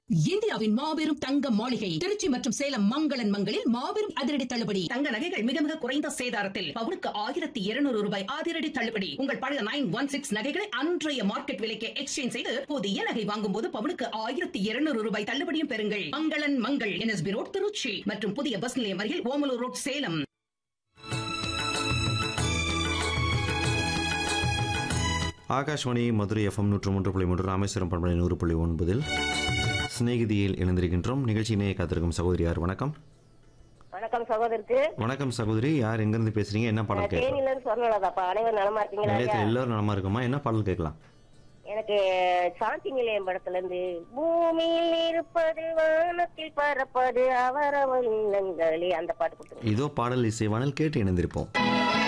இந்தியாவின் மாபெரும் தங்க மாளிகை திருச்சி மற்றும் சேலம் மங்களன் மங்களில் மாபெரும் அதிரடி தள்ளுபடி தங்க நகைகள் மிக மிக குறைந்த சேதாரத்தில் பவுனுக்கு ஆயிரத்தி இருநூறு ரூபாய் அதிரடி தள்ளுபடி உங்கள் பழைய நைன் ஒன் சிக்ஸ் நகைகளை அன்றைய மார்க்கெட் விலைக்கு எக்ஸ்சேஞ்ச் செய்து புதிய நகை வாங்கும் போது பவுனுக்கு ஆயிரத்தி இருநூறு ரூபாய் தள்ளுபடியும் பெறுங்கள் மங்களன் மங்கள் என்எஸ்பி ரோட் திருச்சி மற்றும் புதிய பஸ் நிலையம் அருகில் ஓமலூர் ரோட் சேலம் ஆகாஷ்வாணி மதுரை எஃப்எம் நூற்று மூன்று புள்ளி மூன்று ராமேஸ்வரம் பண்பலை நூறு புள்ளி ஒன்பதில் சிநேகிதியில் இணைந்திருக்கின்றோம் நிகழ்ச்சியினை காத்திருக்கும் சகோதரி யார் வணக்கம் வணக்கம் சகோதரருக்கு வணக்கம் சகோதரி யார் எங்கேருந்து பேசுறீங்க என்ன பாடல் கேட்கலாம் தேனில இருந்து சொன்னதாப்பா அனைவரும் நலமா இருக்கீங்களா ஐயா? நிலையத்தில் எல்லாரும் நலமா இருக்குமா என்ன பாடல் கேட்கலாம் எனக்கு சாந்தி நிலையம் படத்துல இருந்து பூமியில் இருப்பது வானத்தில் பறப்பது அவரவள் இல்லங்களே அந்த பாட்டு கொடுத்துருங்க இதோ பாடல் இசைவானல் கேட்டு இணைந்திருப்போம்